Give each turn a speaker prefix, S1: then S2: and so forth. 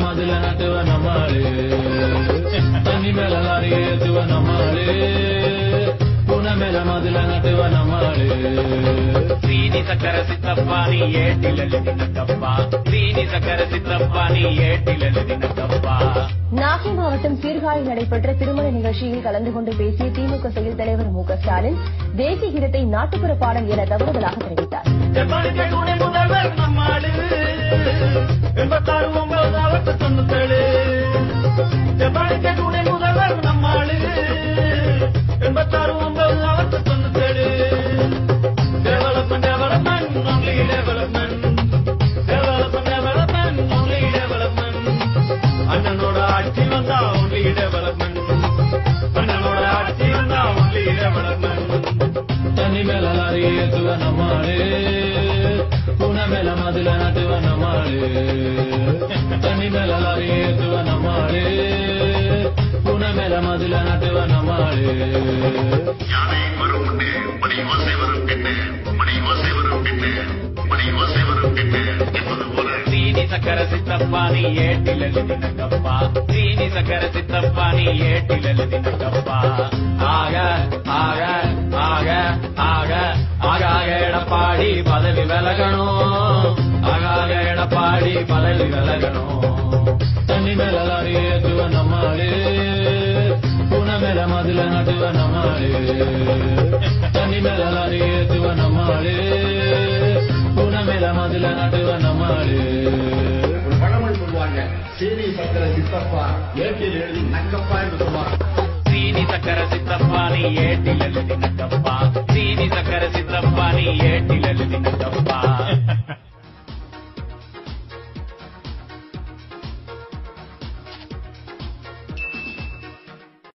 S1: மதுல நட்டுவ நம்மாளு தண்ணி மேல லாரி ஏத்துவ நம்மாளு புன மேல மதுல நட்டுவ நம்மாளு
S2: சீனி சக்கர சித்தப்பா நீ ஏட்டில் எழுதின கப்பா சீனி சக்கர சித்தப்பா நீ ஏட்டில் எழுதின கப்பா
S3: நாகை மாவட்டம் சீர்காழியில் நடைபெற்ற திருமண நிகழ்ச்சியில் கலந்து கொண்டு பேசிய திமுக செயல் தலைவர் மு க ஸ்டாலின் தேசிய கீதத்தை நாட்டுப்புற பாடல் என தவறுதலாக தெரிவித்தார்
S2: செப்பனுக்கு துணை முதல்வர் நம்மாடு எண்பத்தாறு ஒன்பதாவது தொண்ணூத்தேழு செப்பனுக்கு துணை முதல்வர் நம்மாடு எண்பத்தாறு ஒன்பதாவது தொண்ணூத்தேழு development development only development development development only development அண்ணனோட ஆட்சி வந்தா ஒன்லி டெவலப்மெண்ட் அண்ணனோட ஆட்சி வந்தா ஒன்லி டெவலப்மெண்ட்
S1: தண்ணி மேல லாரி ஏத்துவ நம்மாளு புன மேல மதுல நட்டுவ நம்மாளு தண்ணி மேல லாரி ஏத்துவ நம்மாளு புன மேல மதுல நட்டுவ நம்மாளு
S4: யானை வரும் முன்னே மணி ஓசை வரும் பின்னே மணி ஓசை வரும் பின்னே மணி ஓசை வரும் பின்னே என்பது போல
S2: சீனி சக்கர சித்தப்பா நீ ஏட்டில் எழுதின கப்பா சீனி சக்கர சித்தப்பா நீ ஏட்டில் எழுதின கப்பா ஆக ஆக ஆக ஆக ஆகாக எடப்பாடி பதவி விலகணும் ஆகாக எடப்பாடி பதவி விலகணும்
S1: தண்ணி மேல லாரி ஏத்துவ நம்மாளு புன மேல மதுல நட்டுவ நம்மாளு தண்ணி மேல லாரி ஏத்துவ நம்மாளு புன மேல மதுல நட்டுவ நம்மாளு
S5: ஒரு பழமொழி சொல்லுவாங்க சீனி சக்கர சித்தப்பா ஏட்டில் எழுதி நக்கப்பா என்று சொல்லுவாங்க
S2: சீனி சக்கர சித்தப்பா நீ ஏட்டில் எழுதின கப்பா சீனி சக்கர சித்தப்பா நீ ஏட்டில்